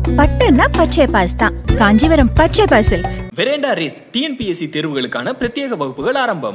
பட்டுன்னா பச்சை பாஸ் தான் காஞ்சிபுரம் பச்சை பாஸ் சில்க்ஸ் வெரேண்டா ரேஸ் டிஎன்பிஎஸ்சி தேர்வுகளுக்கான பிரத்யேக வகுப்புகள் ஆரம்பம்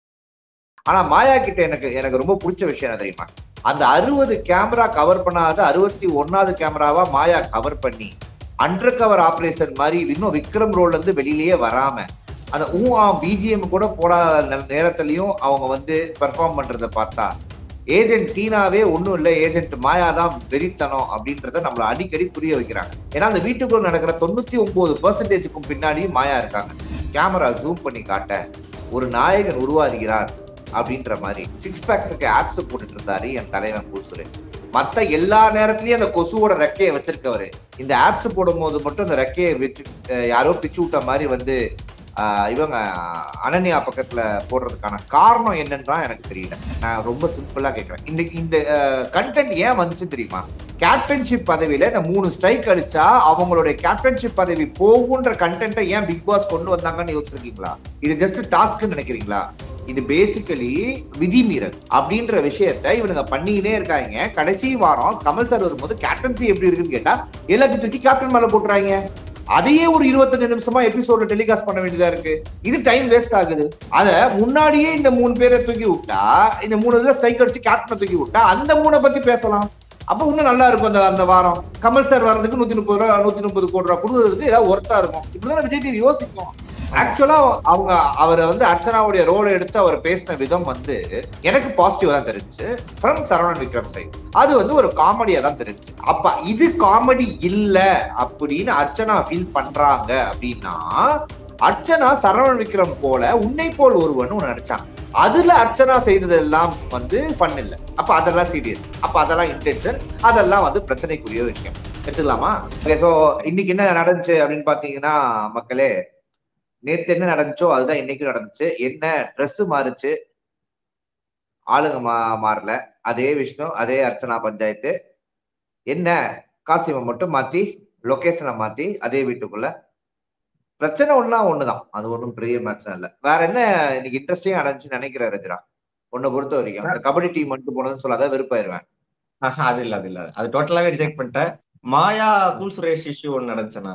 ஆனா மாயா கிட்ட எனக்கு எனக்கு ரொம்ப பிடிச்ச விஷயம் என்ன தெரியுமா அந்த அறுபது கேமரா கவர் பண்ணாத அறுபத்தி ஒன்னாவது கேமராவா மாயா கவர் பண்ணி அண்டர் கவர் ஆபரேஷன் மாதிரி இன்னும் விக்ரம் ரோல்ல இருந்து வெளியிலேயே வராம அந்த ஊ ஆ பிஜிஎம் கூட போடாத நே- நேரத்துலயும் அவங்க வந்து பெர்ஃபார்ம் பண்றத பார்த்தா ஏஜென்ட் டீனாவே ஒண்ணும் இல்ல ஏஜென்ட் மாயா தான் வெறித்தனம் அப்படின்றத நம்மள அடிக்கடி புரிய வைக்கிறாங்க ஏன்னா அந்த வீட்டுக்குள்ள நடக்கிற தொண்ணூத்தி ஒன்பது பெர்சன்டேஜுக்கும் பின்னாடியும் மாயா இருக்காங்க கேமரா ஜூம் பண்ணி காட்ட ஒரு நாயகன் உருவாகிறார் அப்படின்ற மாதிரி சிக்ஸ் பேக்ஸுக்கு ஆப்ஸ் போட்டுட்டு இருந்தாரு என் தலைவன் கூல் சுரேஷ் மத்த எல்லா நேரத்துலயும் அந்த கொசுவோட ரெக்கையை வச்சிருக்கவரு இந்த ஆப்ஸ் போடும்போது மட்டும் அந்த ரெக்கையை வச்சு அஹ் யாரோ பிச்சு விட்ட மாதிரி வந்து ஆஹ் இவங்க அனன்யா பக்கத்துல போடுறதுக்கான காரணம் என்னன்னு தான் எனக்கு தெரியல நான் ரொம்ப சிம்பிளா கேட்கறேன் இந்த இந்த கண்டென்ட் ஏன் வந்துச்சு தெரியுமா கேப்டன்ஷிப் பதவியில இந்த மூணு ஸ்ட்ரைக் அடிச்சா அவங்களுடைய கேப்டன்ஷிப் பதவி போகுன்ற கண்டென்ட்டை ஏன் பிக் பாஸ் கொண்டு வந்தாங்கன்னு யோசிச்சிருக்கீங்களா இது ஜஸ்ட் டாஸ்க்னு நினைக்கிறீங்களா இது பேசிக்கலி விதிமீறல் அப்படின்ற விஷயத்த இவனுங்க பண்ணிக்கிட்டே இருக்காங்க கடைசி வாரம் கமல் சார் வரும்போது கேப்டன்சி எப்படி இருக்குன்னு கேட்டா எல்லாத்தையும் தூக்கி கேப்டன் மேல போட்டுறாங்க அதையே ஒரு இருபத்தஞ்சு நிமிஷமா எபிசோட டெலிகாஸ்ட் பண்ண வேண்டியதா இருக்கு இது டைம் வேஸ்ட் ஆகுது அத முன்னாடியே இந்த மூணு பேரை தூக்கி விட்டா இந்த மூணு இதுல ஸ்ட்ரைக் அடிச்சு கேப்டனை தூக்கி விட்டா அந்த மூணை பத்தி பேசலாம் அப்ப இன்னும் நல்லா இருக்கும் அந்த அந்த வாரம் கமல் சார் வர்றதுக்கு நூத்தி முப்பது ரூபா நூத்தி முப்பது கோடி ரூபா கொடுக்கறதுக்கு ஏதாவது ஒர்த்தா இருக்கும் இப்படிதான் விஜய் டிவி யோசிக்கும் ஆக்சுவலா அவங்க அவரை வந்து அர்ச்சனாவுடைய ரோலை எடுத்து அவர் பேசின விதம் வந்து எனக்கு பாசிட்டிவா தான் தெரிஞ்சு ஃப்ரம் சரவணன் விக்ரம் சைட் அது வந்து ஒரு காமெடியா தான் தெரிஞ்சு அப்ப இது காமெடி இல்ல அப்படின்னு அர்ச்சனா ஃபீல் பண்றாங்க அப்படின்னா அர்ச்சனா சரவணன் விக்ரம் போல உன்னை போல் ஒருவன் ஒண்ணு நடிச்சாங்க அதுல அர்ச்சனா செய்ததெல்லாம் வந்து ஃபன் இல்ல அப்ப அதெல்லாம் சீரியஸ் அப்ப அதெல்லாம் இன்டென்ஷன் அதெல்லாம் வந்து பிரச்சனைக்குரிய விஷயம் எடுத்துக்கலாமா ஓகே சோ இன்னைக்கு என்ன நடந்துச்சு அப்படின்னு பாத்தீங்கன்னா மக்களே நேத்து என்ன நடந்துச்சோ அதுதான் இன்னைக்கும் நடந்துச்சு என்ன Dress மாறுச்சு ஆளுங்க மா மாறல அதே விஷ்ணு அதே அர்ச்சனா பஞ்சாயத்து என்ன காசிமை மட்டும் மாத்தி லொகேஷனை மாத்தி அதே வீட்டுக்குள்ள பிரச்சனை ஒண்ணா ஒண்ணுதான் அது ஒண்ணும் பெரிய பிரச்சனை இல்ல வேற என்ன இன்னைக்கு இன்ட்ரெஸ்டிங் நடந்துச்சுன்னு நினைக்கிற ரஜினா உன்னை பொறுத்த வரைக்கும் இந்த கபடி டீம் மட்டும் போனதுன்னு சொல்லாத வெறுப்பாயிருவேன் ஆஹா, அது இல்ல அது இல்ல அது டோட்டலாவே ரிஜெக்ட் பண்ணிட்டேன் மாயா கூல் சுரேஷ் இஷ்யூ ஒன்று நடந்துச்சுண்ணா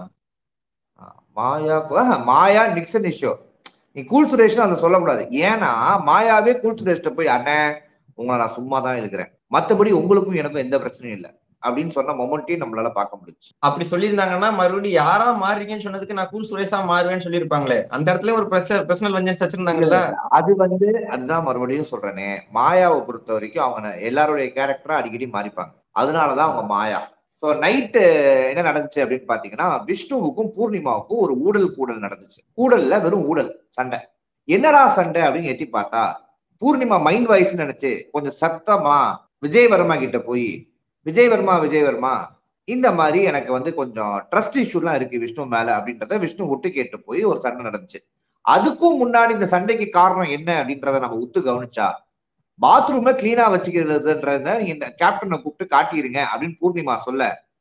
மாயா ஆஹ், மாயா நிக்சன் இஷ்யூ நீ கூல் சுரேஷ்னு அதை சொல்லக்கூடாது ஏன்னா மாயாவே கூல் சுரேஷ்ட போய் அண்ணே உங்களை நான் சும்மா தான் இருக்கிறேன் மத்தபடி உங்களுக்கும் எனக்கும் எந்த பிரச்சனையும் இல்லை அப்படின்னு சொன்ன மொமெண்ட்டையும் நம்மளால பார்க்க முடிஞ்சு அப்படி சொல்லியிருந்தாங்கன்னா மறுபடியும் யாரா மாறுறீங்கன்னு சொன்னதுக்கு நான் கூல் சுரேஷா மாறுவேன்னு சொல்லியிருப்பாங்களே அந்த இடத்துல ஒரு பர்சனல் வெஞ்சன்ஸ் வச்சிருந்தாங்கல்ல அது வந்து அதுதான் மறுபடியும் சொல்றேனே மாயாவை பொறுத்த வரைக்கும் அவங்க எல்லாருடைய கேரக்டரா அடிக்கடி மாறிப்பாங்க அதனாலதான் அவங்க மாயா சோ நைட்டு என்ன நடந்துச்சு அப்படின்னு பாத்தீங்கன்னா விஷ்ணுவுக்கும் பூர்ணிமாவுக்கும் ஒரு ஊடல் கூடல் நடந்துச்சு கூடல்ல வெறும் ஊடல் சண்டை என்னடா சண்டை அப்படின்னு எட்டி பார்த்தா பூர்ணிமா மைண்ட் வாய்ஸ் நினைச்சு கொஞ்சம் சத்தமா விஜய் வர்மா கிட்ட போய் விஜய் வர்மா விஜய் வர்மா இந்த மாதிரி எனக்கு வந்து கொஞ்சம் ட்ரஸ்ட் இஷ்யூலாம் இருக்கு விஷ்ணு மேல அப்படின்றத விஷ்ணு விட்டு கேட்டு போய் ஒரு சண்டை நடந்துச்சு அதுக்கும் முன்னாடி இந்த சண்டைக்கு காரணம் என்ன அப்படின்றத நம்ம உத்து கவனிச்சா பாத்ரூம்ல கிளீனா வச்சுக்கிறதுன்றத இந்த கேப்டனை கூப்பிட்டு காட்டிடுங்க அப்படின்னு பூர்ணிமா சொல்ல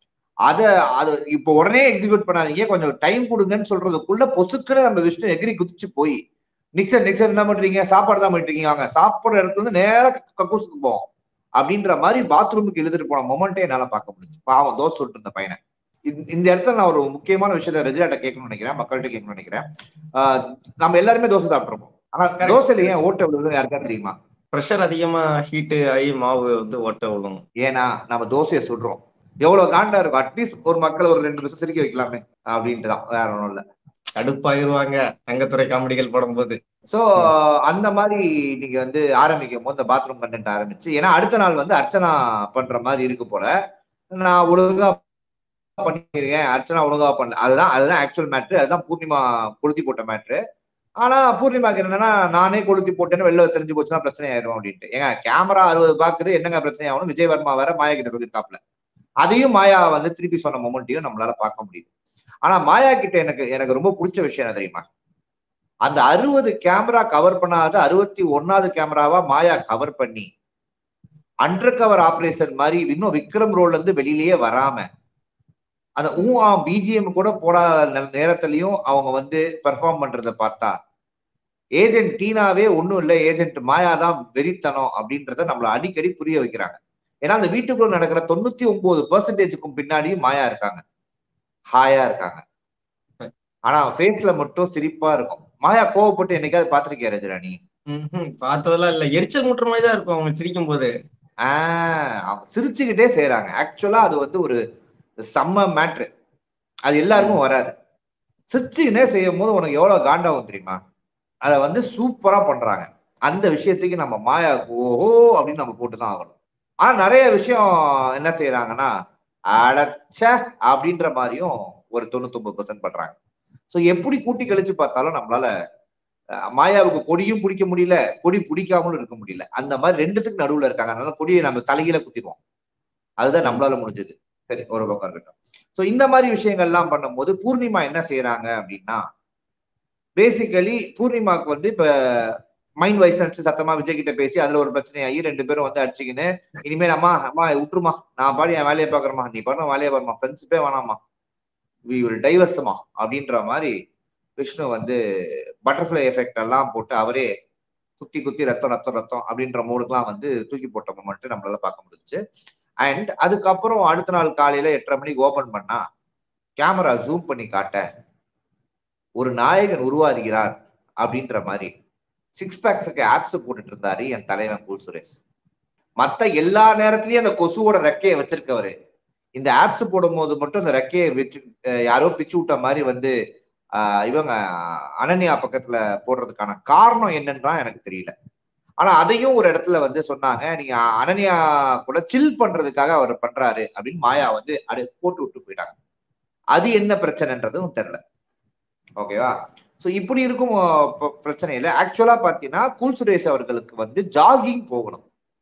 அத அது இப்போ உடனே எக்ஸிக்யூட் பண்ணாதீங்க கொஞ்சம் டைம் கொடுங்கன்னு சொல்றதுக்குள்ள பொசுக்குன்னு நம்ம விஷ்ணு எகிரி குதிச்சு போய் நிக்சன் நிக்சன் என்ன பண்றீங்க சாப்பாடு தான் பண்ணிட்டு இருக்கீங்க வாங்க சாப்பிடுற இடத்துல இருந்து நேரா கக்கூசுக்கு போவோம் அப்படின்ற மாதிரி பாத்ரூமுக்கு இழுத்துட்டு போன மொமெண்ட்டே என்னால பார்க்க முடிஞ்சு பாவம் தோசை சொல்லிட்டு இருந்த பையனை இந்த- இந்த இடத்துல நான் ஒரு முக்கியமான விஷயத்த ரெஜிலாட்ட கேட்கணும்னு நினைக்கிறேன் மக்கள்கிட்ட கேட்கணும்னு நினைக்கிறேன் ஆஹ் நம்ம எல்லாருமே தோசை சாப்பிட்டுருப்போம் ஆனா Correct. தோசையில ஏன் ஓட்ட விழுதுன்னு யாருக்கா தெரியுமா ப்ரெஷர் அதிகமா ஹீட் ஆகி மாவு வந்து ஓட்ட விழும் ஏன்னா நம்ம தோசையை சுடுறோம் எவ்வளவு காண்டா இருக்கும் அட்லீஸ்ட் ஒரு மக்கள் ஒரு ரெண்டு நிமிஷம் சிரிக்க வைக்கலாமே அப்படின்ட்டு தான் வேற ஒண்ணும் இல்ல கடுப்பாயிருவாங்க தங்கத்துறை காமெடிகள் போடும்போது சோ அந்த மாதிரி நீங்க வந்து ஆரம்பிக்கும் போது இந்த பாத்ரூம் கண்டென்ட் ஆரம்பிச்சு ஏன்னா அடுத்த நாள் வந்து அர்ச்சனா பண்ற மாதிரி இருக்கு போல நான் ஒழுங்கா பண்ணிருக்கேன் அர்ச்சனா ஒழுங்கா பண்ணல அதுதான் அதுதான் ஆக்சுவல் மேட்ரு அதுதான் பூர்ணிமா கொளுத்தி போட்ட மேட்ரு ஆனா பூர்ணிமாக்கு என்னன்னா நானே கொளுத்தி போட்டேன்னு வெளில தெரிஞ்சு போச்சுன்னா பிரச்சனை ஆயிரும் அப்படின்ட்டு ஏங்க கேமரா அறுபது பாக்குது என்னங்க பிரச்சனை ஆகணும் விஜய் வர்மா வேற மாயா கிட்ட சொல்லியிருக்காப்ல அதையும் மாயா வந்து திருப்பி சொன்ன மொமெண்ட்டையும் நம்மளால பார்க்க முடியுது ஆனா மாயா கிட்ட எனக்கு எனக்கு ரொம்ப பிடிச்ச விஷயம் என்ன தெரியுமா அந்த அறுபது கேமரா கவர் பண்ணாத அறுபத்தி ஒன்னாவது கேமராவா மாயா கவர் பண்ணி அண்டர் கவர் ஆபரேஷன் மாதிரி இன்னும் விக்ரம் ரோல்ல இருந்து வெளியிலேயே வராம அந்த ஊ ஆ பிஜிஎம் கூட போடாத நே- நேரத்துலயும் அவங்க வந்து பெர்ஃபார்ம் பண்றத பார்த்தா ஏஜென்ட் டீனாவே ஒண்ணும் இல்ல ஏஜென்ட் மாயா தான் வெறித்தனம் அப்படின்றத நம்மள அடிக்கடி புரிய வைக்கிறாங்க ஏன்னா அந்த வீட்டுக்குள்ள நடக்கிற தொண்ணூத்தி ஒன்பது பெர்சன்டேஜுக்கும் பின்னாடியும் மாயா இருக்காங்க ஹாயா இருக்காங்க ஆனா ஃபேஸ்ல மட்டும் சிரிப்பா இருக்கும் மாயா கோவப்பட்டு என்னைக்காவது பாத்திருக்கியா ரஜினா நீ ம்ஹும். பார்த்ததெல்லாம் இல்ல எரிச்சல் மூட்டுற மாதிரி தான் இருக்கும் அவங்க சிரிக்கும் போது ஆஹ் அவங்க சிரிச்சுக்கிட்டே செய்யறாங்க ஆக்சுவலா அது வந்து ஒரு செம்ம மேட்ரு அது எல்லாருக்கும் வராது சிரிச்சுக்கிட்டே செய்யும் போது உனக்கு எவ்வளவு காண்டாகும் தெரியுமா அதை வந்து சூப்பரா பண்றாங்க அந்த விஷயத்துக்கு நம்ம மாயா ஓஹோ அப்படின்னு நம்ம போட்டுதான் ஆகணும் ஆனா நிறைய விஷயம் என்ன செய்யறாங்கன்னா அடச்ச அப்படின்ற மாதிரியும் ஒரு தொண்ணூத்தொன்பது பர்சன்ட் பண்றாங்க சோ எப்படி கூட்டி கழிச்சு பார்த்தாலும் நம்மளால அஹ், மாயாவுக்கு கொடியும் பிடிக்க முடியல கொடி பிடிக்காமலும் இருக்க முடியல அந்த மாதிரி ரெண்டுத்துக்கு நடுவுல இருக்காங்க அதனால கொடியை நம்ம தலையில குத்திடுவோம் அதுதான் நம்மளால முடிஞ்சது சரி ஒரு பக்கம் இருக்கட்டும் சோ இந்த மாதிரி விஷயங்கள்லாம் பண்ணும்போது பூர்ணிமா என்ன செய்யறாங்க அப்படின்னா பேசிக்கலி பூர்ணிமாவுக்கு வந்து இப்ப மைண்ட் வைஸ் நினைச்சு சத்தமா விஜய் கிட்ட பேசி அதுல ஒரு பிரச்சனையாகி ரெண்டு பேரும் வந்து அடிச்சுக்கின்னு இனிமேல் அம்மா அம்மா விட்டுருமா நான் பாடி என் வேலையை பாக்குறேமா நீ பண்ண வேலையை பாருமா ஃப்ரெண்ட்ஷிப்பே வேணாமா வி வில் டைவர்ஸ்மா அப்படின்ற மாதிரி விஷ்ணு வந்து பட்டர்ஃப்ளை எஃபெக்ட் எல்லாம் போட்டு அவரே குத்தி குத்தி ரத்தம் ரத்தம் ரத்தம் அப்படின்ற மூடுக்கெல்லாம் வந்து தூக்கி போட்ட மட்டும் நம்மளால பார்க்க முடிஞ்சுச்சு அண்ட் அதுக்கப்புறம் அடுத்த நாள் காலையில எட்டரை மணிக்கு ஓபன் பண்ணா கேமரா ஜூம் பண்ணி காட்ட ஒரு நாயகன் உருவாகிறார் அப்படின்ற மாதிரி சிக்ஸ் பேக்ஸுக்கு ஆப்ஸ் போட்டுட்டு இருந்தாரு என் தலைவன் கூல் சுரேஷ் மத்த எல்லா நேரத்திலயும் அந்த கொசுவோட ரெக்கையை வச்சிருக்கவரு இந்த ஆப்ஸ் போடும்போது மட்டும் அந்த ரெக்கையை வச்சு அஹ் யாரோ பிச்சு விட்ட மாதிரி வந்து ஆஹ் இவங்க அனன்யா பக்கத்துல போடுறதுக்கான காரணம் என்னன்னு எனக்கு தெரியல ஆனா அதையும் ஒரு இடத்துல வந்து சொன்னாங்க நீங்க அனன்யா கூட சில் பண்றதுக்காக அவர் பண்றாரு அப்படின்னு மாயா வந்து அது போட்டு விட்டு போயிட்டாங்க அது என்ன பிரச்சனைன்றதும் தெரியல ஓகேவா சோ இப்படி இருக்கும் அஹ், ப- பிரச்சனையில ஆக்சுவலா பாத்தீங்கன்னா கூல் சுரேஷ் அவர்களுக்கு வந்து ஜாகிங் போகணும்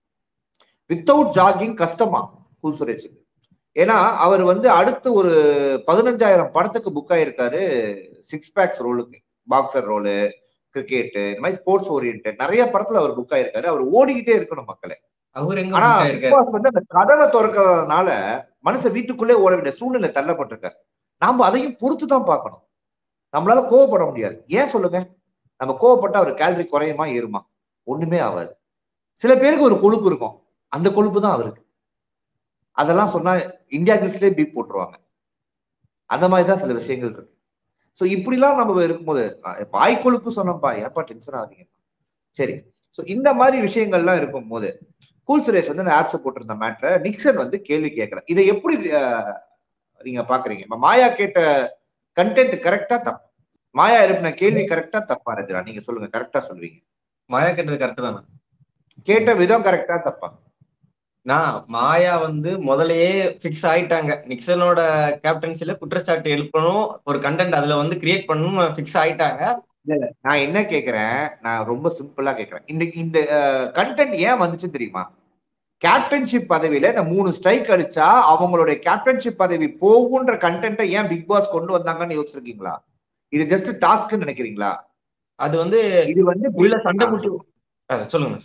வித்தவுட் ஜாகிங் கஷ்டமா கூல் சுரேஷுக்கு ஏன்னா அவர் வந்து அடுத்து ஒரு பதினஞ்சாயிரம் படத்துக்கு புக் ஆயிருக்காரு சிக்ஸ் பேக்ஸ் ரோலுக்கு பாக்ஸர் ரோலு கிரிக்கெட் இந்த மாதிரி ஸ்போர்ட்ஸ் ஓரியன்ட் நிறைய படத்துல அவர் புக் ஆயிருக்காரு அவர் ஓடிக்கிட்டே இருக்கணும் மக்களே அவர் எங்க ஆனா book Big ஆயிருக்காரு Boss வந்து அந்த கதவை திறக்கிறதுனால மனுஷன் வீட்டுக்குள்ளே ஓட வேண்டிய சூழ்நிலை தள்ளப்பட்டிருக்காரு நாம அதையும் பொறுத்து தான் பார்க்கணும் நம்மளால கோவப்பட முடியாது ஏன் சொல்லுங்க நம்ம கோவப்பட்டா ஒரு கேலரி குறையுமா ஏறுமா ஒண்ணுமே ஆகாது சில பேருக்கு ஒரு கொழுப்பு இருக்கும் அந்த கொழுப்பு தான் அவருக்கு அதெல்லாம் சொன்னா இந்தியா கிரிக்கெட்லயே பீப் போட்டுருவாங்க அந்த மாதிரி தான் சில விஷயங்கள் இருக்கு சோ இப்படிலாம் நம்ம இருக்கும்போது அஹ் வாய் கொழுப்பு சொன்னப்பா ஏப்பா டென்ஷன் ஆகுறீங்க சரி சோ இந்த மாதிரி விஷயங்கள்லாம் இருக்கும்போது கூல் சுரேஷ் வந்து அந்த ஆப்ஸ் போட்டிருந்த மேட்ரை நிக்சன் வந்து கேள்வி கேட்கல இதை எப்படி அஹ், நீங்க பாக்குறீங்க இப்ப மாயா கேட்ட கண்டென்ட் கரெக்டா தப்பா மாயா எழுப்பின கேள்வி கரெக்டா தப்பா ரஜினா நீங்க சொல்லுங்க கரெக்டா சொல்லுவீங்க மாயா கேட்டது கரெக்ட் தானே கேட்ட விதம் கரெக்டா தப்பா நான் மாயா வந்து முதல்லயே ஃபிக்ஸ் ஆயிட்டாங்க நிக்சனோட கேப்டன்சில குற்றச்சாட்டு எழுப்பணும் ஒரு கண்டென்ட் அதுல வந்து கிரியேட் பண்ணணும் ஃபிக்ஸ் ஆயிட்டாங்க நான் என்ன கேக்குறேன் நான் ரொம்ப சிம்பிளா கேக்குறேன் இந்த இந்த கண்டென்ட் ஏன் வந்துச்சு தெரியுமா கேப்டன்ஷிப் பதவியில இந்த மூணு ஸ்ட்ரைக் அடிச்சா அவங்களுடைய கேப்டன்ஷிப் பதவி போகுன்ற கண்டென்ட்டை ஏன் பிக் பாஸ் கொண்டு வந்தாங்கன்னு யோசிச்சிருக்கீங்களா இது ஜஸ்ட் டாஸ்க்னு நினைக்கிறீங்களா அது வந்து இது வந்து உள்ள சண்டை போட்டு அஹ் சொல்லுங்க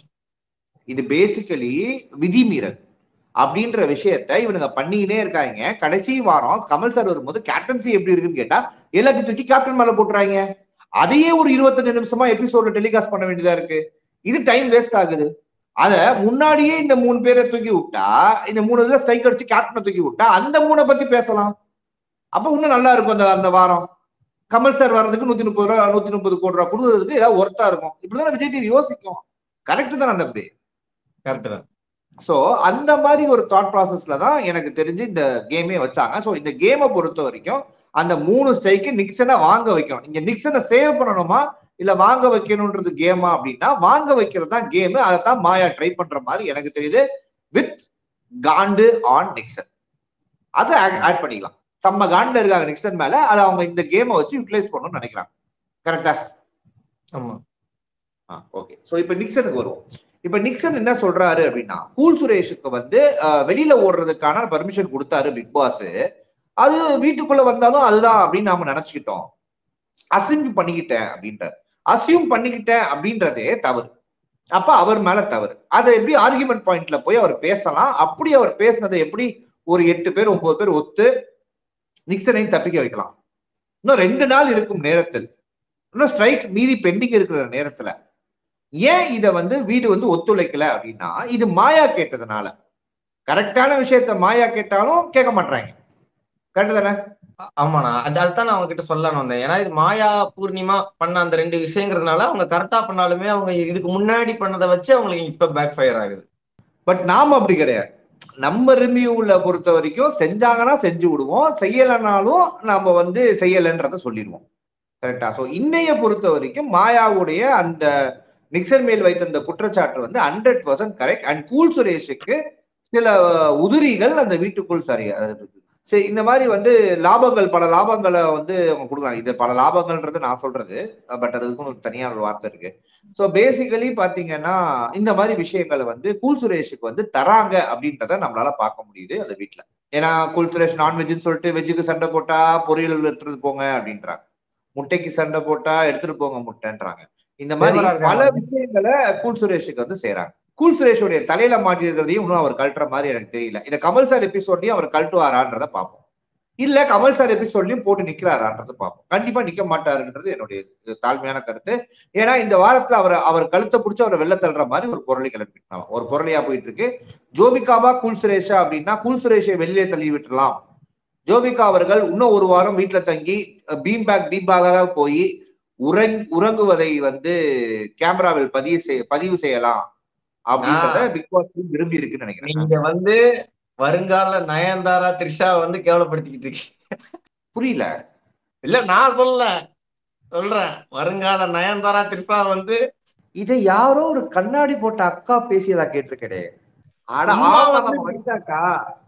இது பேசிக்கலி விதிமீறல் அப்படின்ற விஷயத்த இவனுங்க பண்ணிக்கினே இருக்காங்க கடைசி வாரம் கமல் சார் வரும்போது கேப்டன்சி எப்படி இருக்குன்னு கேட்டா எல்லாத்தையும் தூக்கி கேப்டன் மேல போட்டுறாங்க அதையே ஒரு இருபத்தஞ்சு நிமிஷமா எபிசோட டெலிகாஸ்ட் பண்ண வேண்டியதா இருக்கு இது டைம் வேஸ்ட் ஆகுது அத முன்னாடியே இந்த மூணு பேரை தூக்கி விட்டா இந்த மூணு இதுல ஸ்ட்ரைக் அடிச்சு கேப்டனை தூக்கி விட்டா அந்த மூணை பத்தி பேசலாம் அப்ப இன்னும் நல்லா இருக்கும் அந்த அந்த வாரம் கமல் சார் வர்றதுக்கு நூத்தி முப்பது ரூபா நூத்தி முப்பது கோடி ரூபா கொடுக்கறதுக்கு ஏதாவது ஒர்த்தா இருக்கும் இப்படிதான் விஜய் டிவி யோசிக்கும் கரெக்ட் தானே தம்பி கரெக்ட் தான் சோ அந்த மாதிரி ஒரு தாட் ப்ராசஸ்ல தான் எனக்கு தெரிஞ்சு இந்த கேமே வச்சாங்க சோ இந்த கேமை பொறுத்த வரைக்கும் அந்த மூணு ஸ்ட்ரைக்கு நிக்சனை வாங்க வைக்கணும் இங்க நிக்சனை சேவ் பண்ணணுமா இல்ல வாங்க வைக்கணும்ன்றது கேமா அப்படின்னா வாங்க வைக்கிறது தான் கேம் அதைத்தான் மாயா ட்ரை பண்ற மாதிரி எனக்கு தெரியுது வித் காண்டு ஆன் நிக்சன் அதை ஆட் பண்ணிக்கலாம் செம்ம காண்டுல இருக்காங்க நிக்சன் மேல அதை அவங்க இந்த கேமை வச்சு யூட்டிலைஸ் பண்ணணும்னு நினைக்கிறாங்க கரெக்டா ஆமா ஓகே சோ இப்ப நிக்சனுக்கு வருவோம் இப்ப நிக்சன் என்ன சொல்றாரு அப்படின்னா கூல் சுரேஷுக்கு வந்து அஹ், வெளியில ஓடுறதுக்கான பர்மிஷன் கொடுத்தாரு பிக் பாஸ் அது வீட்டுக்குள்ள வந்தாலும் அதுதான் அப்படின்னு நாம நினைச்சுக்கிட்டோம் அசியூம் பண்ணிக்கிட்டேன் அப்படின்றார் அசியூம் பண்ணிக்கிட்டேன் அப்படின்றதே தவறு அப்ப அவர் மேல தவறு அதை எப்படி ஆர்குமெண்ட் பாயிண்ட்ல போய் அவர் பேசலாம் அப்படி அவர் பேசினதை எப்படி ஒரு எட்டு பேர் ஒன்பது பேர் ஒத்து நிக்சனையும் தப்பிக்க வைக்கலாம் இன்னும் ரெண்டு நாள் இருக்கும் நேரத்தில் இன்னும் ஸ்ட்ரைக் மீறி பெண்டிங் இருக்கிற நேரத்துல ஏன் இத வந்து வீடு வந்து ஒத்துழைக்கல அப்படின்னா இது மாயா கேட்டதுனால கரெக்டான விஷயத்த மாயா கேட்டாலும் கேட்க மாட்டாங்க கரெக்ட் தானே ஆமாண்ணா அது அதுதான் நான் அவங்க கிட்ட சொல்லலாம்னு வந்தேன் ஏன்னா இது மாயா பூர்ணிமா பண்ண அந்த ரெண்டு விஷயங்கிறதுனால அவங்க கரெக்டா பண்ணாலுமே அவங்க இதுக்கு முன்னாடி பண்ணதை வச்சு அவங்களுக்கு இப்ப பேக் ஃபயர் ஆகுது பட் நாம அப்படி கிடையாது நம்ம ரிவ்யூல பொறுத்த வரைக்கும் செஞ்சாங்கன்னா செஞ்சு விடுவோம் செய்யலைனாலும் நாம வந்து செய்யலைன்றத சொல்லிடுவோம் கரெக்டா சோ இன்னைய பொறுத்த வரைக்கும் மாயாவுடைய அந்த நிக்சன் மேல் வைத்த அந்த குற்றச்சாட்டு வந்து hundred percent correct and Cool சுரேஷுக்கு சில உதிரிகள் அந்த வீட்டுக்குள் சரியா சரி இந்த மாதிரி வந்து லாபங்கள் பல லாபங்களை வந்து அவங்க கொடுக்குறாங்க இது பல லாபங்கள்ன்றது நான் சொல்றது பட் அதுக்கும் ஒரு தனியா ஒரு வார்த்தை இருக்கு ஸோ பேசிக்கலி பாத்தீங்கன்னா இந்த மாதிரி விஷயங்களை வந்து கூல் சுரேஷுக்கு வந்து தராங்க அப்படின்றத நம்மளால பார்க்க முடியுது அந்த வீட்டுல ஏன்னா கூல் சுரேஷ் நான்வெஜ்னு சொல்லிட்டு வெஜ்ஜுக்கு சண்டை போட்டா பொரியல் எடுத்துட்டு போங்க அப்படின்றாங்க முட்டைக்கு சண்டை போட்டா எடுத்துட்டு போங்க முட்டைன்றாங்க இந்த மாதிரி Favour ஆ இருக்காங்க. பல விஷயங்களை கூல் சுரேஷுக்கு வந்து செய்றாங்க கூல் சுரேஷுடைய தலையில மாட்டி இருக்கிறதையும் இன்னும் அவர் கழட்டுற மாதிரி எனக்கு தெரியல இந்த கமல் சார் எபிசோட்லயும் அவர் கழட்டுவாரான்றத பார்ப்போம் இல்ல கமல் சார் எபிசோட்லயும் போட்டு நிக்கிறாரான்றத பார்ப்போம் கண்டிப்பா நிக்க மாட்டாருன்றது என்னுடைய தாழ்மையான கருத்து ஏன்னா இந்த வாரத்துல அவர் அவர் கழுத்தை பிடிச்சி அவரை வெளில தள்ளுற மாதிரி ஒரு பொருளை கிளப்பி ஒரு பொருளையா போயிட்டு இருக்கு ஜோபிகாவா கூல் சுரேஷா அப்படின்னா கூல் சுரேஷை வெளியே தள்ளி விட்டுறலாம் ஜோபிகா அவர்கள் இன்னும் ஒரு வாரம் வீட்டுல தங்கி பீம் பேக் பீம் பேக்காக போய் உறங் உறங்குவதை வந்து கேமராவில் பதிவு செய் பதிவு செய்யலாம் அப்படின்றத பிக் பாஸ் விரும்பி இருக்குன்னு நினைக்கிறேன் நீங்க வந்து வருங்கால நயன்தாரா த்ரிஷா வந்து கேவலப்படுத்திக்கிட்டு இருக்கீங்க புரியல இல்ல நான் சொல்லல சொல்றேன் வருங்கால நயன்தாரா த்ரிஷா வந்து இதை யாரோ ஒரு கண்ணாடி போட்ட அக்கா பேசியதா கேட்டிருக்கேனே ஆனா அம்மா ஆமா வந்து- நம்ம வனிதாக்கா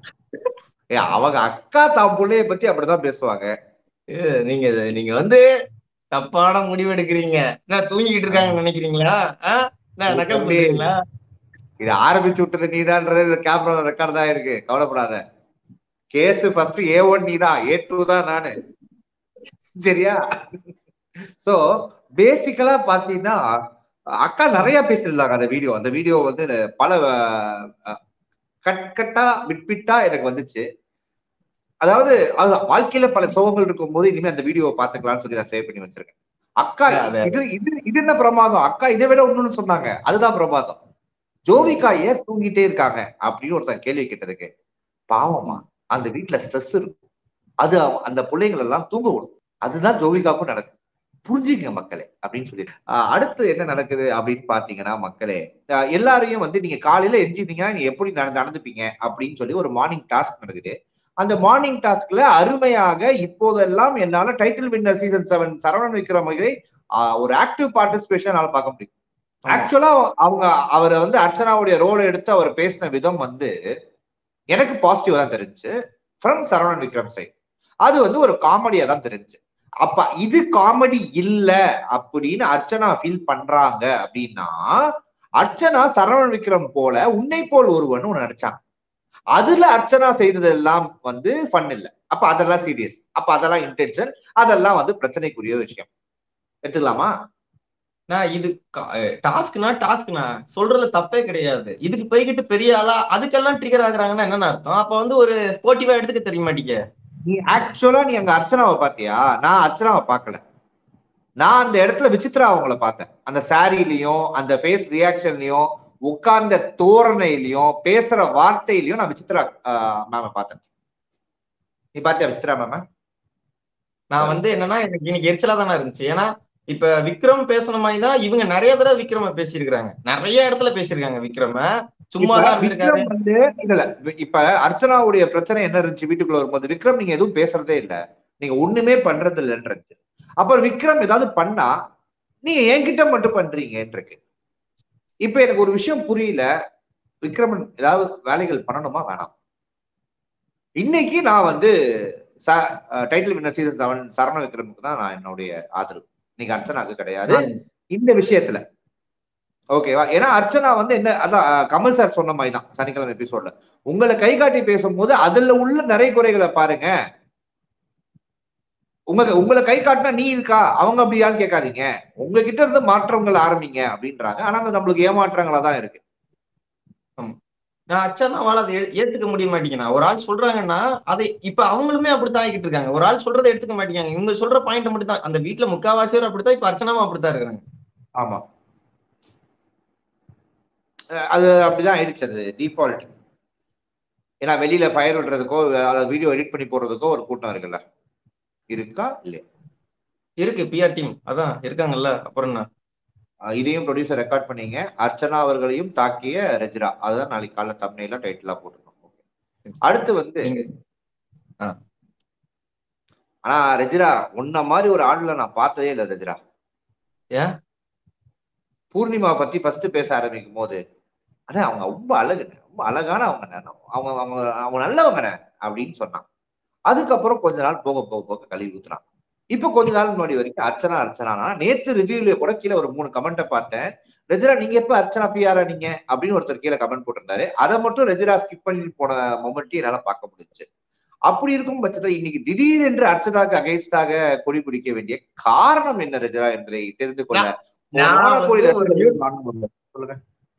ஏ அவங்க அக்கா தான் பிள்ளைய பத்தி அப்படிதான் பேசுவாங்க ஏ, நீங்க இது- நீங்க வந்து தப்பான முடிவு எடுக்கிறீங்க என்ன தூங்கிட்டு இருக்காங்கன்னு நினைக்கிறீங்களா ஆ? என்ன நக்கல் தம்பி. பண்றீங்களா இது ஆரம்பிச்சு விட்டது நீதான்றது இந்த கேமரா ரெக்கார்ட் தான் இருக்கு கவலைப்படாத கேஸ் ஃபர்ஸ்ட் ஏ ஒன் நீ தான் ஏ டூ தான் நானு சரியா சோ பேசிக்கலா பாத்தீங்கன்னா அக்கா நிறைய பேசியிருந்தாங்க அந்த வீடியோ அந்த வீடியோ வந்து பல அஹ், கட் கட்டா விட்பிட்டா எனக்கு வந்துச்சு அதாவது அது வாழ்க்கையில பல சோகங்கள் இருக்கும்போது இனிமே அந்த வீடியோவை பாத்துக்கலாம்னு சொல்லி நான் சேவ் பண்ணி வச்சிருக்கேன் அக்கா அது- இது இது இது என்ன பிரமாதம் அக்கா இதை விட ஒண்ணுன்னு சொன்னாங்க அதுதான் பிரமாதம் ஜோவிகா ஏன் தூங்கிட்டே இருக்காங்க அப்படின்னு ஒருத்தன் கேள்வி கேட்டதுக்கு பாவமா அந்த வீட்டுல ஸ்ட்ரெஸ் இருக்கும் அது அவ- அந்த பிள்ளைங்களை எல்லாம் தூங்க விடும் அதுதான் ஜோவிகாவுக்கும் நடக்குது புரிஞ்சுங்க மக்களே அப்படின்னு சொல்லி ஆஹ் அடுத்து என்ன நடக்குது அப்படின்னு பாத்தீங்கன்னா மக்களே ஆஹ் எல்லாரையும் வந்து நீங்க காலையில எஞ்சிருந்தீங்கன்னா நீங்க எப்படி நட- நடந்துப்பீங்க அப்படின்னு சொல்லி ஒரு மார்னிங் டாஸ்க் நடக்குது அந்த மார்னிங் டாஸ்க்ல அருமையாக இப்போதெல்லாம் என்னால title winner season seven Saravanan விக்ரமகிரை ஆஹ் ஒரு ஆக்டிவ் பார்ட்டிசிபேஷன் பார்க்க முடியும் ஆக்சுவலா அவங்க அவரை வந்து அர்ச்சனாவுடைய ரோலை எடுத்து அவர் பேசின விதம் வந்து எனக்கு பாசிட்டிவா தான் தெரிஞ்சு ஃப்ரம் சரவணன் விக்ரம் சைட் அது வந்து ஒரு காமெடியா தான் தெரிஞ்சு அப்ப இது காமெடி இல்ல அப்படின்னு அர்ச்சனா ஃபீல் பண்றாங்க அப்படின்னா அர்ச்சனா சரவணன் விக்ரம் போல உன்னை போல் ஒருவன் ஒண்ணு நடிச்சாங்க அதுல அர்ச்சனா செய்ததெல்லாம் வந்து ஃபன் இல்ல அப்ப அதெல்லாம் சீரியஸ் அப்ப அதெல்லாம் இன்டென்ஷன் அதெல்லாம் வந்து பிரச்சனைக்குரிய விஷயம் எடுத்துக்கலாமா நான் இது டாஸ்க்னா டாஸ்க்னா சொல்றதுல தப்பே கிடையாது இதுக்கு போய்கிட்டு பெரிய ஆளா அதுக்கெல்லாம் ட்ரிகர் ஆகுறாங்கன்னா என்னன்னு அர்த்தம் அப்ப வந்து ஒரு ஸ்போர்ட்டிவா எடுத்துக்க தெரிய மாட்டீங்க நீ ஆக்சுவலா நீ அங்க அர்ச்சனாவை பாத்தியா நான் அர்ச்சனாவை பார்க்கல நான் அந்த இடத்துல விசித்ரா அவங்கள பார்த்தேன் அந்த சாரிலையும் அந்த ஃபேஸ் ரியாக்ஷன்லயும் உட்கார்ந்த தோரணையிலையும் பேசுற வார்த்தையிலையும் நான் விசித்ரா மேம பார்த்தேன் நீ பாத்தியா விசித்ரா மேம நான் வந்து என்னன்னா எனக்கு இன்னைக்கு எரிச்சலா தானே இருந்துச்சு ஏன்னா இப்ப விக்ரம் பேசுன மாதிரி தான் இவங்க நிறைய தடவை விக்ரம பேசியிருக்காங்க நிறைய இடத்துல பேசியிருக்காங்க விக்ரம சும்மா தான் இருந்திருக்காரு விக்ரம் வந்து இல்ல இல்ல வி- இப்ப அர்ச்சனாவுடைய பிரச்சனை என்ன இருந்துச்சு வீட்டுக்குள்ள வரும்போது விக்ரம் நீங்க எதுவும் பேசுறதே இல்ல நீங்க ஒண்ணுமே பண்றது இல்லைன்றது அப்புறம் விக்ரம் ஏதாவது பண்ணா நீங்க என்கிட்ட மட்டும் பண்றீங்கன்றிருக்கு இப்ப எனக்கு ஒரு விஷயம் புரியல விக்ரமன் ஏதாவது வேலைகள் பண்ணணுமா வேணாம் இன்னைக்கு நான் வந்து டைட்டில் வின்னர் சீசன் செவன் சரண விக்ரமுக்கு தான் நான் என்னுடைய ஆதரவு இன்னைக்கு அர்ச்சனாக்கு கிடையாது இந்த விஷயத்துல ஓகேவா ஏன்னா அர்ச்சனா வந்து என்ன அதான் அஹ், கமல் சார் சொன்ன மாதிரி தான் சனிக்கிழமை எபிசோட்ல உங்களை கை காட்டி பேசும்போது அதுல உள்ள நிறைய குறைகளை பாருங்க உங்க உங்களை கை காட்டினா நீ இருக்கா அவங்க அப்படியான்னு கேட்காதீங்க உங்ககிட்ட இருந்து மாற்றங்கள் ஆரம்பிங்க அப்படின்றாங்க ஆனா அது நம்மளுக்கு ஏமாற்றங்களா தான் இருக்கு நான் அச்சனாவால அதை ஏ- ஏத்துக்க முடிய மாட்டேங்கண்ணா ஒரு ஆள் சொல்றாங்கன்னா அதை இப்ப அவங்களுமே அப்படித்தான் ஆகிட்டு இருக்காங்க ஒரு ஆள் சொல்றதை எடுத்துக்க மாட்டேங்காங்க இவங்க சொல்ற பாயிண்ட் மட்டும் தான் அந்த வீட்டுல முக்காவாசியர் அப்படித்தான் இப்ப அர்ச்சனாவும் அப்படித்தான் இருக்காங்க ஆமா அஹ் அது அப்படிதான் ஆயிடுச்சு அது டிஃபால்ட் ஏன்னா வெளியில ஃபயர் விடுறதுக்கோ வீடியோ எடிட் பண்ணி போடுறதுக்கோ ஒரு கூட்டம் இருக்குல்ல இருக்கா இல்லையா இருக்கு பிஆர் டீம் அதான் இருக்காங்கல்ல அப்புறம் என்ன அஹ் இதையும் ப்ரொடியூசர் ரெக்கார்ட் பண்ணீங்க அர்ச்சனா அவர்களையும் தாக்கிய ரெஜ்ரா அதுதான் நாளைக்கு காலைல தம்னையில டைட்டிலா போட்டுருக்கோம் அடுத்து வந்து நீங்க ஆனா ரெஜிரா உன்ன மாதிரி ஒரு ஆளுல நான் பார்த்ததே இல்லை ரெஜிரா ஏன் பூர்ணிமா பத்தி ஃபர்ஸ்ட் பேச ஆரம்பிக்கும் போது அண்ணா அவங்க ரொம்ப அழகுண்ணே ரொம்ப அழகான அவங்க அவங்க அவங்க அவங்க நல்லவங்கண்ணே அப்படின்னு சொன்னான் அதுக்கப்புறம் கொஞ்ச நாள் போக போக போக கழுவி ஊத்துறான் இப்ப கொஞ்ச நாள் முன்னாடி வரைக்கும் அர்ச்சனா அர்ச்சனா நேத்து ரிவ்யூல கூட கீழே ஒரு மூணு கமெண்ட்டை பார்த்தேன் ரெஜிரா நீங்க எப்ப அர்ச்சனா பிஆரா நீங்க அப்படின்னு ஒருத்தர் கீழே கமெண்ட் போட்டிருந்தாரு அதை மட்டும் ரெஜிரா ஸ்கிப் பண்ணிட்டு போன மொமெண்ட்டையும் என்னால பார்க்க முடிஞ்சுச்சு அப்படி இருக்கும் பட்சத்துல இன்னைக்கு திடீரென்று அர்ச்சனாக்கு அகைன்ஸ்டாக கொடி பிடிக்க வேண்டிய காரணம் என்ன ரெஜிரா என்பதை தெரிந்து கொள்ள நான் ஒரு வந்து கோயில் ஒரு சொல்லுங்க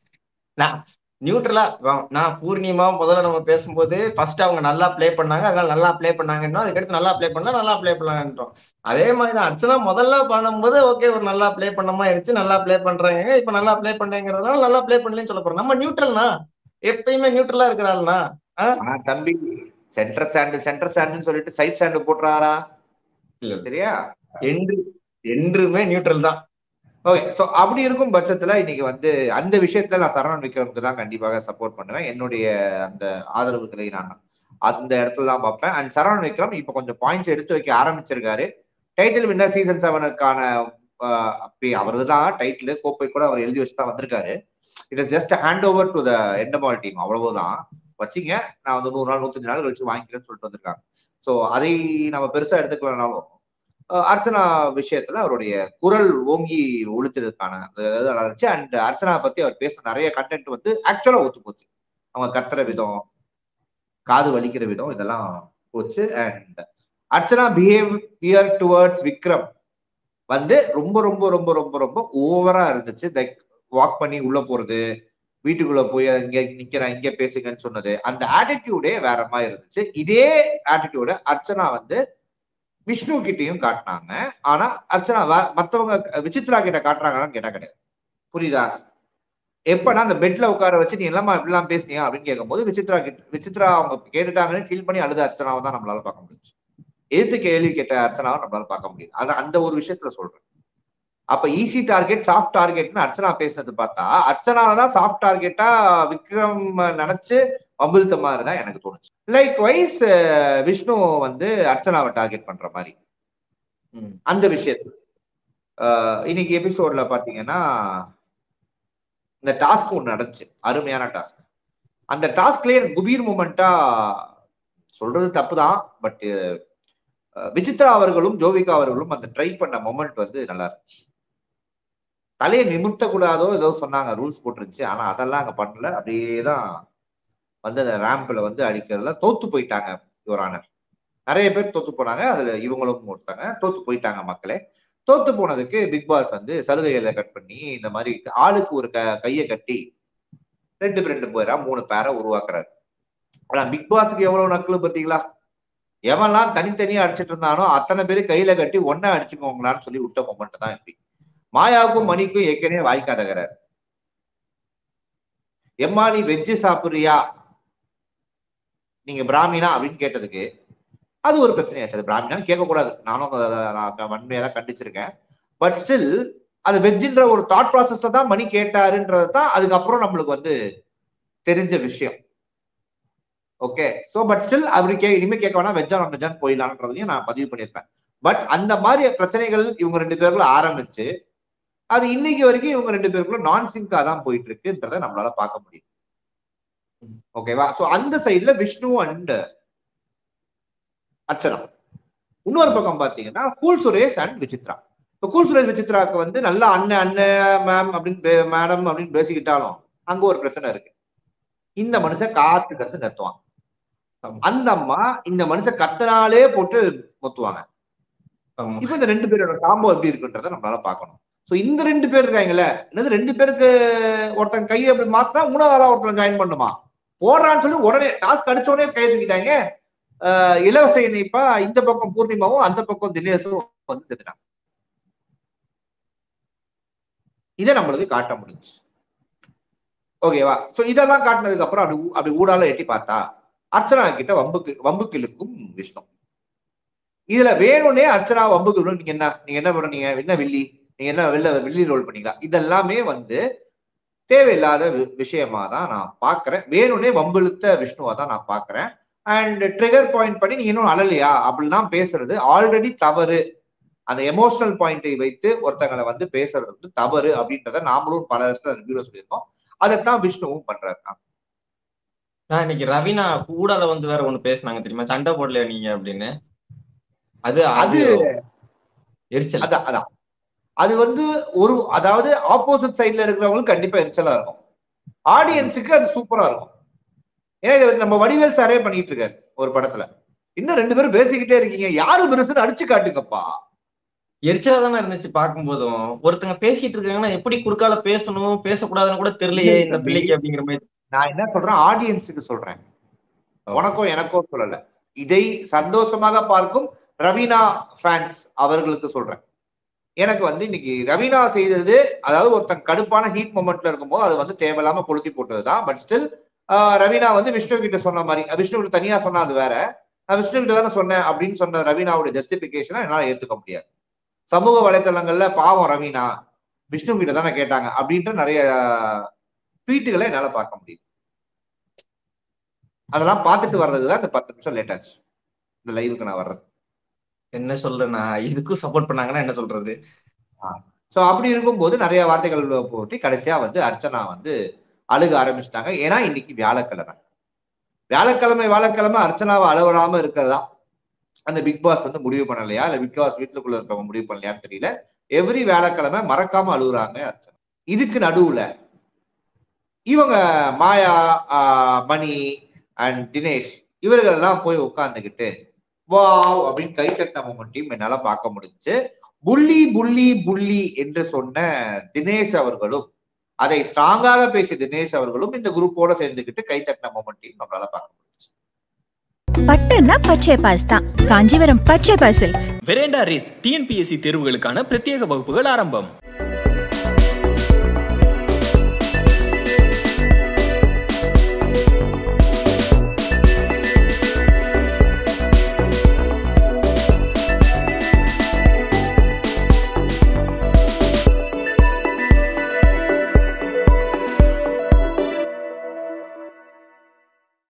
நியூட்ரலா நான் பூர்ணிமா முதல்ல நம்ம பேசும்போது ஃபர்ஸ்ட் அவங்க நல்லா ப்ளே பண்ணாங்க அதனால நல்லா ப்ளே பண்ணாங்கன்னா அதுக்கடுத்து நல்லா ப்ளே பண்ணா நல்லா ப்ளே பண்ணலான்றோம் அதே மாதிரி தான் அர்ச்சனா முதல்ல பண்ணும்போது ஓகே ஒரு நல்லா ப்ளே பண்ணமா ஆயிடுச்சு நல்லா ப்ளே பண்றாங்க இப்ப நல்லா ப்ளே பண்றேங்கிறதுனால நல்லா ப்ளே பண்ணலன்னு சொல்ல போறோம் நம்ம நியூட்ரல்னா எப்பயுமே நியூட்ரலா இருக்கிறாள்னா ஆனா தம்பி சென்டர் ஸ்டாண்டு சென்டர் ஸ்டாண்டுன்னு சொல்லிட்டு சைட் ஸ்டாண்டு போட்டுறாரா இல்ல சரியா என்று என்றுமே நியூட்ரல் தான் ஓகே சோ அப்படி இருக்கும் பட்சத்துல இன்னைக்கு வந்து அந்த விஷயத்துல நான் சரவணன் விக்ரமுக்கு தான் கண்டிப்பாக சப்போர்ட் பண்ணுவேன் என்னுடைய அந்த ஆதரவுகளை நான் அந்த இடத்துல தான் பார்ப்பேன் அண்ட் சரவணன் விக்ரம் இப்ப கொஞ்சம் பாயிண்ட்ஸ் எடுத்து வைக்க ஆரம்பிச்சிருக்காரு டைட்டில் வின்னர் சீசன் செவனுக்கான அப்படி அவரு தான் டைட்டில் கோப்பை கூட அவர் எழுதி வச்சு தான் வந்திருக்காரு it is just hand over to the Endemol team அவ்வளவுதான் வச்சிங்க நான் வந்து நூறு நாள் நூத்தஞ்சு நாள் கழிச்சு வாங்கிக்கிறேன்னு சொல்லிட்டு வந்திருக்காங்க ஸோ அதை நம்ம பெருசா எடுத்துக்கலனாலும் அஹ் அர்ச்சனா விஷயத்துல அவருடைய குரல் ஓங்கி ஒழிச்சதுக்கான அதாவது இருந்துச்சு அண்ட் அர்ச்சனா பத்தி அவர் பேச நிறைய கண்டென்ட் வந்து ஆக்சுவலா ஒத்து போச்சு அவங்க கத்துற விதம் காது வலிக்கிற விதம் இதெல்லாம் போச்சு and Archana behaviour towards Vikram வந்து ரொம்ப ரொம்ப ரொம்ப ரொம்ப ரொம்ப ஓவரா இருந்துச்சு லைக் வாக் பண்ணி உள்ள போறது வீட்டுக்குள்ள போய் இங்க நிக்கிறேன் இங்க பேசுங்கன்னு சொன்னது அந்த ஆட்டிடியூடே வேற மாதிரி இருந்துச்சு இதே ஆட்டிடியூட அர்ச்சனா வந்து விஷ்ணு கிட்டயும் காட்டினாங்க ஆனா அர்ச்சனா வே- மத்தவங்க விசித்ரா கிட்ட காட்டுறாங்களான்னு கேட்டா கிடையாது புரியுதா எப்பனா அந்த பெட்ல உட்கார வச்சு நீ எல்லாமா இப்படிலாம் பேசுனியா அப்படின்னு கேட்கும்போது விசித்ரா கிட்ட விசித்ரா அவங்க கேட்டுட்டாங்கன்னு ஃபீல் பண்ணி அழுத அர்ச்சனாவை தான் நம்மளால பார்க்க முடிஞ்சு எதிர்த்து கேள்வி கேட்ட அர்ச்சனாவை நம்மளால பார்க்க முடியும் அது அந்த ஒரு விஷயத்துல சொல்றேன் அப்ப ஈஸி டார்கெட் சாஃப்ட் டார்கெட்னு அர்ச்சனா பேசுனது பார்த்தா அர்ச்சனால தான் சாஃப்ட் டார்கெட்டா விக்ரம் நினைச்சு அம்புல்த்த மாதிரி தான் எனக்கு தோணுச்சு லைக் வைஸ் விஷ்ணு வந்து அர்ச்சனாவை டார்கெட் பண்ற மாதிரி ம். அந்த விஷயத்துல அஹ் இன்னைக்கு எபிசோட்ல பாத்தீங்கன்னா இந்த டாஸ்க் ஒன்று நடந்துச்சு அருமையான டாஸ்க் அந்த டாஸ்க்லயே எனக்கு குபீர் மூமெண்டா சொல்றது தப்பு தான் பட் விசித்ரா அவர்களும் ஜோவிகா அவர்களும் அந்த ட்ரை பண்ண மொமெண்ட் வந்து நல்லா இருந்துச்சு தலையை நிமிர்த்த கூடாதோ ஏதோ சொன்னாங்க ரூல்ஸ் போட்டுருந்துச்சு ஆனா அதெல்லாம் அங்க பண்ணல அப்படியே தான் வந்து அந்த ரேம்ப்ல வந்து அடிக்கிறதுல தோத்து போயிட்டாங்க யுவரானர் நிறைய பேர் தோத்து போனாங்க அதுல இவங்களும் ஒருத்தாங்க தோத்து போயிட்டாங்க மக்களே தோத்து போனதுக்கு பிக் பாஸ் வந்து சலுகைகளை கட் பண்ணி இந்த மாதிரி ஆளுக்கு ஒரு க கையை கட்டி ரெண்டு ரெண்டு பேரா மூணு பேரை உருவாக்குறாரு ஆனா பிக் பாஸுக்கு எவ்வளவு நக்கல் பார்த்தீங்களா எவன்லாம் தனித்தனியா அடிச்சிட்டு இருந்தானோ அத்தனை பேரும் கையில கட்டி ஒன்னா அடிச்சுக்கோங்களான்னு சொல்லி விட்ட மொமெண்ட் தான் இப்படி மாயாவுக்கும் மணிக்கும் ஏற்கனவே வாய்க்காதகிறார் எம்மா நீ வெஜ்ஜு சாப்பிடுறியா நீங்க பிராமினா அப்படின்னு கேட்டதுக்கு அது ஒரு பிரச்சனையாச்சு அது பிராமினான்னு கேட்கக்கூடாது நானும் அதை நான் வன்மையா தான் கண்டிச்சிருக்கேன் பட் ஸ்டில் அது வெஜ்ஜின்ற ஒரு தாட் ப்ராசஸ்ல தான் மணி கேட்டாருன்றது தான் அதுக்கப்புறம் நம்மளுக்கு வந்து தெரிஞ்ச விஷயம் ஓகே சோ பட் ஸ்டில் அவரு கே இனிமே கேட்க வேணா வெஜ்ஜா நான் வெஜ்ஜான் போயிடலான்றதையும் நான் பதிவு பண்ணியிருப்பேன் பட் அந்த மாதிரி பிரச்சனைகள் இவங்க ரெண்டு பேருக்குள்ள ஆரம்பிச்சு அது இன்னைக்கு வரைக்கும் இவங்க ரெண்டு பேருக்குள்ள நான் சிங்கா தான் போயிட்டு இருக்குன்றத நம்மளால பார்க்க முடியும் ஓகேவா சோ அந்த சைடுல விஷ்ணு அண்ட் அர்ச்சனா இன்னொரு பக்கம் பாத்தீங்கன்னா கூல் சுரேஷ் அண்ட் விசித்ரா இப்போ கூல் சுரேஷ் விசித்ராக்கு வந்து நல்லா அண்ணன் அண்ணன் மேம் அப்படின்னு மேடம் அப்படின்னு பேசிக்கிட்டாலும் அங்க ஒரு பிரச்சனை இருக்கு இந்த மனுஷன் காத்து கத்து கத்துவான் அந்த அம்மா இந்த மனுஷன் கத்தனாலே போட்டு மொத்துவாங்க ஆமா. இப்ப இந்த ரெண்டு பேரோட காம்போ எப்படி இருக்குன்றத நம்மளால பார்க்கணும் சோ இந்த ரெண்டு பேர் இருக்காங்கல்ல என்னது ரெண்டு பேருக்கு ஒருத்தன் கையை அப்படி மாத்தா மூணாவது ஆளா ஒருத்தன் ஜாயின் பண்ணுமா போடுறான்னு சொல்லி உடனே டாஸ்க் அடிச்ச உடனே கையை தூக்கிட்டாங்க ஆஹ் இலவச இணைப்பா இந்த பக்கம் பூர்ணிமாவும் அந்த பக்கம் தினேஷும் வந்து செத்துட்டாங்க இதை நம்மளுக்கு காட்ட முடிஞ்சு ஓகேவா சோ இதெல்லாம் காட்டினதுக்கு அப்புறம் அப்படி ஊ- அப்படி ஊடால எட்டி பார்த்தா அர்ச்சனா கிட்ட வம்புக்கு வம்புக்கு இழுக்கும் விஷ்ணு இதுல வேணும்னே அர்ச்சனா வம்புக்கு விடணும். நீங்க என்ன நீங்க என்ன பண்ணீங்க என்ன வில்லி நீங்க என்ன வெளில வில்லி ரோல் பண்ணீங்களா இதெல்லாமே வந்து தேவையில்லாத வி- விஷயமா தான் நான் பாக்குறேன் வேணும்னே வம்பிழுத்த விஷ்ணுவா தான் நான் பாக்குறேன் அண்ட் ட்ரிகர் பாயிண்ட் பண்ணி நீங்க இன்னும் அழலையா அப்படிலாம் பேசுறது ஆல்ரெடி தவறு அந்த எமோஷனல் பாயிண்டை வைத்து ஒருத்தங்களை வந்து பேசுறது வந்து தவறு அப்படின்றத நாமளும் பல இடத்துல ரிவ்யூல சொல்லியிருக்கோம் அதைத்தான் விஷ்ணுவும் பண்றாரு நான் இன்னைக்கு ரவீனா கூடால வந்து வேற ஒண்ணு பேசுனாங்க தெரியுமா சண்டை போடலையா நீங்க அப்படின்னு அது அது அது எரிச்சல் அதான் அதான் அது வந்து ஒரு அதாவது ஆப்போசிட் சைடுல இருக்கிறவங்களுக்கு கண்டிப்பா எரிச்சலா இருக்கும் ஆடியன்ஸுக்கு அது சூப்பரா இருக்கும் ஏன்னா இது நம்ம வடிவேல் சாரே பண்ணிட்டு இருக்காரு ஒரு படத்துல இன்னும் ரெண்டு பேரும் பேசிக்கிட்டே இருக்கீங்க யாரு பெருசுன்னு அடிச்சு காட்டுங்கப்பா எரிச்சலா தானே இருந்துச்சு பார்க்கும்போதும் ஒருத்தங்க பேசிட்டு இருக்காங்கன்னா எப்படி குறுக்கால பேசணும் பேசக்கூடாதுன்னு கூட தெரியலையே இந்த பிள்ளைக்கு அப்படிங்கிற மாதிரி நான் என்ன சொல்றேன் ஆடியன்ஸுக்கு சொல்றேன் உனக்கோ எனக்கோ சொல்லல இதை சந்தோஷமாக பார்க்கும் ரவீனா ஃபேன்ஸ் அவர்களுக்கு சொல்றேன் எனக்கு வந்து இன்னைக்கு ரவீனா செய்தது அதாவது ஒருத்தன் கடுப்பான ஹீட் மொமெண்ட்ல இருக்கும்போது அது வந்து தேவையில்லாம கொளுத்தி போட்டதுதான் பட் ஸ்டில் ரவீனா வந்து விஷ்ணு கிட்ட சொன்ன மாதிரி அஹ் விஷ்ணு கிட்ட தனியா சொன்னா அது வேற நான் விஷ்ணு கிட்ட தானே சொன்னேன் அப்படின்னு சொன்ன ரவீனாவுடைய ஜஸ்டிபிகேஷனை என்னால ஏத்துக்க முடியாது சமூக வலைத்தளங்கள்ல பாவம் ரவீனா விஷ்ணு கிட்ட தானே கேட்டாங்க அப்படின்ற நிறைய ட்வீட்டுகளை என்னால பார்க்க முடியுது அதெல்லாம் பார்த்துட்டு வர்றதுதான் இந்த பத்து நிமிஷம் லேட் ஆச்சு இந்த லைவுக்கு நான் வர்றது என்ன சொல்றேன்னா இதுக்கும் சப்போர்ட் பண்ணாங்கன்னா என்ன சொல்றது சோ அப்படி இருக்கும்போது நிறைய வார்த்தைகள் போட்டி கடைசியா வந்து அர்ச்சனா வந்து அழுக ஆரம்பிச்சிட்டாங்க ஏன்னா இன்னைக்கு வியாழக்கிழமை வியாழக்கிழமை வியாழக்கிழமை அர்ச்சனாவை அழுவராம இருக்கிறதா அந்த பிக் பாஸ் வந்து முடிவு பண்ணலையா இல்ல பிக் பாஸ் வீட்டுக்குள்ள இருக்கவங்க முடிவு பண்ணலையான்னு தெரியல எவ்ரி வியாழக்கிழமை மறக்காம அழுகுறாங்க அர்ச்சனா இதுக்கு நடுவுல இவங்க மாயா ஆஹ், மணி அண்ட் தினேஷ் இவர்கள் எல்லாம் போய் உட்கார்ந்துகிட்டு வாவ் அப்படின்னு கை தட்டின மொமெண்டையும் என்னால பார்க்க முடிஞ்சுச்சு புள்ளி புள்ளி புள்ளி என்று சொன்ன தினேஷ் அவர்களும் அதை ஸ்ட்ராங்காக பேசிய தினேஷ் அவர்களும் இந்த குரூப்போட சேர்ந்துக்கிட்டு கை தட்டின மொமெண்டையும் நம்மளால பார்க்க முடிஞ்சுச்சு பட்டுன்னா பச்சை பாஸ் தான் காஞ்சிபுரம் பச்சை பாஸ் சில்க்ஸ் வெரேண்டா ரேஸ் டிஎன்பிஎஸ்சி தேர்வுகளுக்கான பிரத்யேக வகுப்புகள் ஆரம்பம்